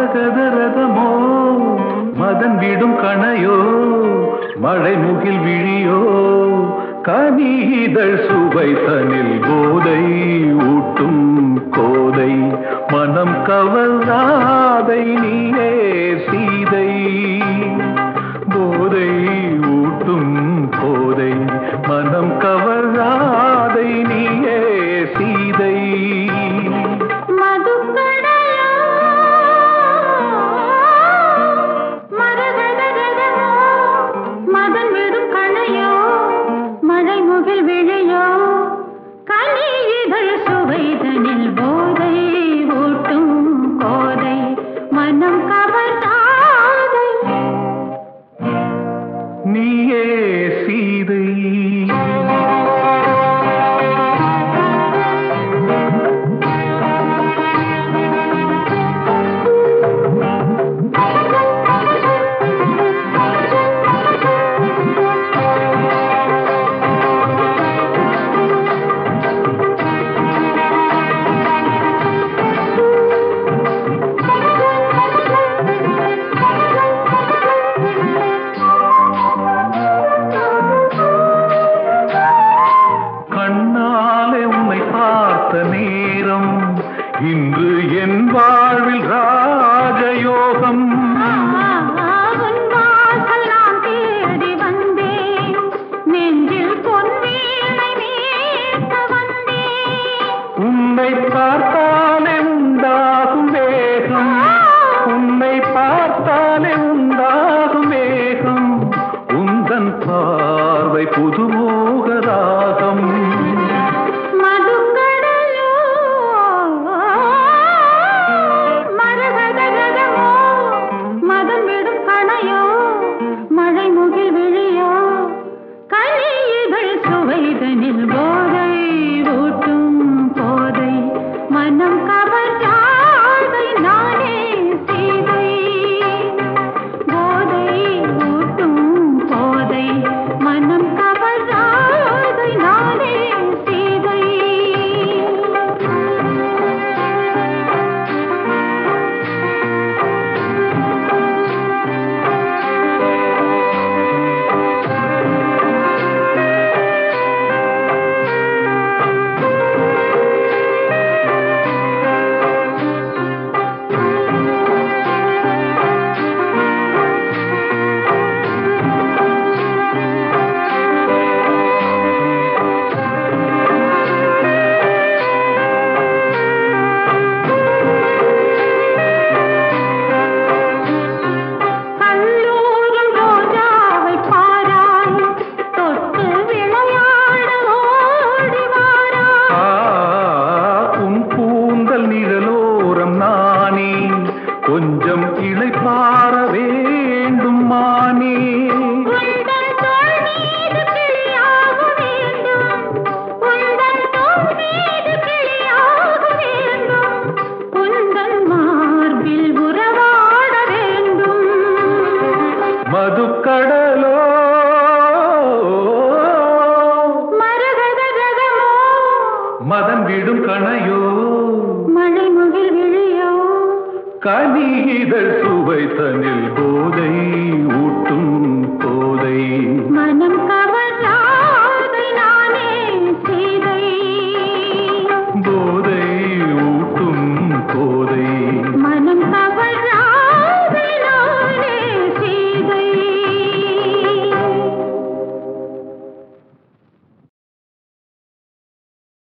மரகத ரதமோ மதன் விடும் கணையோ மழை முகில் விழியோ கனீதழ் சுவை தனில் போதை ஊட்டும் கோதை மனம் கவர்ந்தாதை நீயே சீதை போதை ஊட்டும் போதை மனம் கவர்ந்தாதை நீயே சீதை மதுக்கடலோ மரகத ரதமோ மதன் விடும் கணையோ மழை முகில் விழியோ கனியிதழ் சுவைதனில் போதை ஊட்டும் கோதை மனம் கவர்ந்தாதை நீயே சீதை கண்ணாலே உன்னை பார்த்த நேரம் இன்று என் வாழ்வில் ராஜயோகம் உன் வாசல் நான் தேடி வந்தேன் நெஞ்சில் பொன்வீணை மீட்ட வந்தேன் உன்னை பார்த்தாலே உண்டாகும் வேகம் உன்னை பார்த்தாலே உண்டாகும் வேகம் உந்தன் பார்வை புதுமோக ராகம் மதுக்கடலோ மரகத ரதமோ மதம் விடும் கணையோ மழை முகில் விழியோ கனியிதழ் சுவைதனில் போதை ஊட்டும் போதை மனம் கவர்ந்தாதை நானே சீதை போதை ஊட்டும் போதை மனம் கவர்ந்தாதை நானே சீதை கல்லூரும் ரோஜாவை பாராய் தொட்டு விளையாட ஓடி வாராய் ஆ, உன் கூந்தல் நிழலோரம் நானே கொஞ்சம் இளைப்பாற வேண்டும் மானே உந்தன் தோள் மீது கிளியாக வேண்டும் உந்தன் தோள் மீது கிளியாக வேண்டும் உந்தன் மார்பில் உறவாட வேண்டும் மதுக்கடலோ மரகத ரதமோ மதம் விடும் கணையோ மழை முகில் விழியோ கனிதழ் சுவை தனில் போதை ஊட்டும் போதை